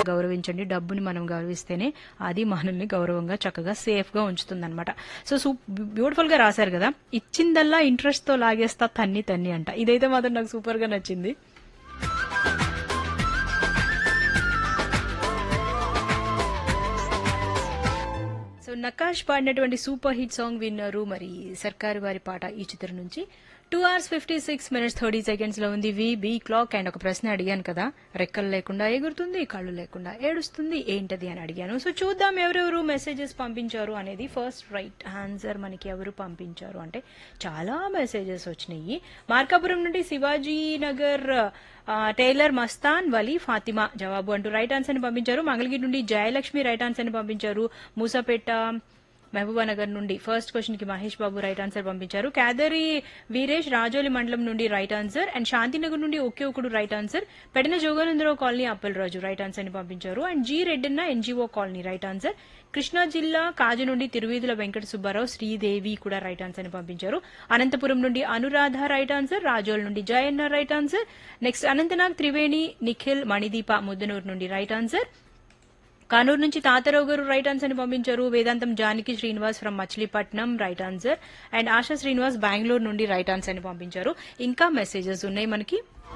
గౌరవించండి డబ్బుని మనం గౌరవిస్తేనే అది మనల్ని గౌరవంగా చక్కగా సేఫ్ గా ఉంచుతుంది అనమాట సో సూ బ్యూటిఫుల్ గా రాశారు కదా ఇచ్చిందల్లా ఇంట్రెస్ట్ తో లాగేస్తా తన్ని తన్ని అంట ఇదైతే మాత్రం నాకు సూపర్ గా నచ్చింది సో నకాష్ పాడినటువంటి సూపర్ హిట్ సాంగ్ విన్నారు మరి సర్కారు వారి పాట ఈ చిత్రం నుంచి two hours fifty six minutes thirty seconds లో ఉంది వి బి క్లాక్ అండ్ ఒక ప్రశ్న అడిగాను కదా రెక్కలు లేకుండా ఎగురుతుంది కళ్ళు లేకుండా ఏడుస్తుంది ఏంటది అని అడిగాను సో చూద్దాం ఎవరెవరు మెసేజెస్ పంపించారు అనేది ఫస్ట్ రైట్ ఆన్సర్ మనకి ఎవరు పంపించారు అంటే చాలా మెసేజెస్ వచ్చినాయి మార్కాపురం నుండి శివాజీ నగర్ ఆ, టైలర్ మస్తాన్ వలీ ఫాతిమా జవాబు అంటూ రైట్ ఆన్సర్ ని పంపించారు మంగళగిరి నుండి జయలక్ష్మి రైట్ ఆన్సర్ ని పంపించారు మూసాపేట మహబూబానగర్ నుండి ఫస్ట్ క్వశ్చన్ కి మహేష్ బాబు రైట్ ఆన్సర్ పంపించారు కేదరి వీరేష్ రాజోలి మండలం నుండి రైట్ ఆన్సర్ అండ్ శాంతినగర్ నుండి ఒకే ఒకడు right answer Pedana Joganandarao colony Appalaraju right answer ని పంపించారు and G Reddanna NGO colony right answer Krishna జిల్లా కాజు నుండి తిరువీధుల వెంకట సుబ్బారావు శ్రీదేవి కూడా రైట్ ఆన్సర్ ని పంపించారు అనంతపురం నుండి అనురాధ రైట్ ఆన్సర్ రాజోల్ నుండి Jayanna right answer next Anantnag Triveni Nikhil Manideepa Muddanur నుండి రైట్ ఆన్సర్ కానూరు నుంచి తాతారావు గారు రైట్ ఆన్సర్ ని పంపించారు Vedantam Janaki Srinivas from Machilipatnam right answer and Asha Srinivas Bengaluru నుండి రైట్ ఆన్సర్ ని పంపించారు ఇంకా మెసేజెస్ ఉన్నాయి మనకి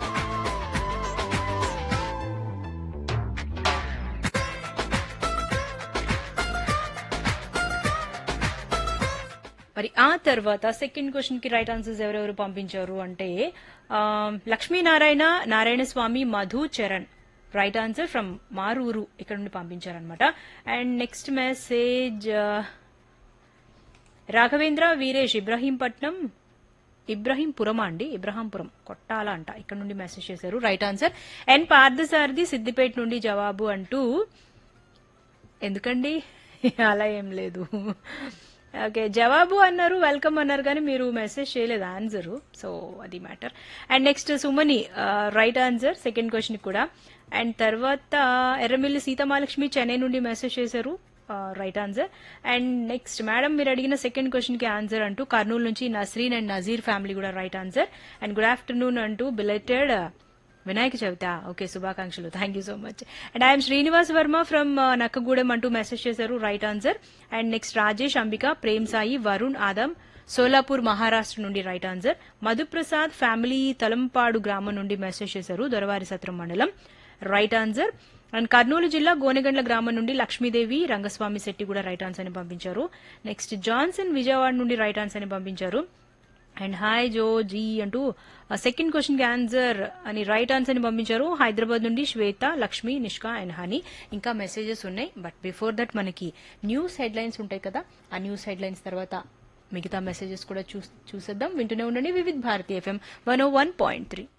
మరి ఆ తర్వాత సెకండ్ క్వశ్చన్ కి రైట్ ఆన్సర్స్ ఎవరెవరు పంపించారు అంటే ఆ, Lakshminarayana Narayana Swamy Madhu Charan right answer from Maruru ఇక్కడ నుండి పంపించారనమాట and next message Raghavendra Veeresh Ibrahimpatnam Ibrahimpuram అండి ఇబ్రహాంపురం కొట్టాల అంట ఇక్కడ నుండి మెసేజ్ చేశారు right answer and Parthasarathi Siddipet నుండి జవాబు అంటూ ఎందుకండి అలా ఏం లేదు ఓకే జవాబు అన్నారు వెల్కమ్ అన్నారు కానీ మీరు మెసేజ్ చేయలేదు ఆన్సర్ సో అది matter and next Sumani right answer second question కూడా అండ్ తర్వాత ఎర్రమిల్లి సీతమాలక్ష్మి చెన్నై నుండి మెసేజ్ చేశారు right answer and next madam మీరు అడిగిన సెకండ్ క్వశ్చన్ కి ఆన్సర్ అంటూ కర్నూలు నుంచి నస్రీన్ అండ్ నజీర్ ఫ్యామిలీ కూడా right answer and good afternoon అంటూ బిలెటెడ్ వినాయక చవిత ఓకే శుభాకాంక్షలు thank you so much and I'm Srinivas Varma from Nakkagudem అంటూ మెసేజ్ చేశారు right answer and next Rajesh Ambika Prem Sai Varun Adam Solapur Maharashtra నుండి right answer Madhuprasad family Talampadu గ్రామం నుండి మెసేజ్ చేశారు దొరవారి సత్రం మండలం రైట్ ఆన్సర్ అండ్ కర్నూలు జిల్లా గోనెగండ్ల గ్రామం నుండి లక్ష్మీదేవి రంగస్వామి శెట్టి కూడా రైట్ ఆన్సర్ ని పంపించారు నెక్స్ట్ జాన్సన్ విజయవాడ నుండి రైట్ ఆన్సర్ ని పంపించారు అండ్ హాయ్ జో జీ అంటూ సెకండ్ క్వశ్చన్ కి ఆన్సర్ అని రైట్ ఆన్సర్ ని పంపించారు హైదరాబాద్ నుండి శ్వేత లక్ష్మి నిష్కా అండ్ హనీ ఇంకా మెసేజెస్ ఉన్నాయి బట్ బిఫోర్ దట్ మనకి న్యూస్ హెడ్లైన్స్ ఉంటాయి కదా ఆ న్యూస్ హెడ్లైన్స్ తర్వాత మిగతా మెసేజెస్ కూడా చూ చూసేద్దాం వింటూనే ఉండండి Vividh Bharati FM one O one point three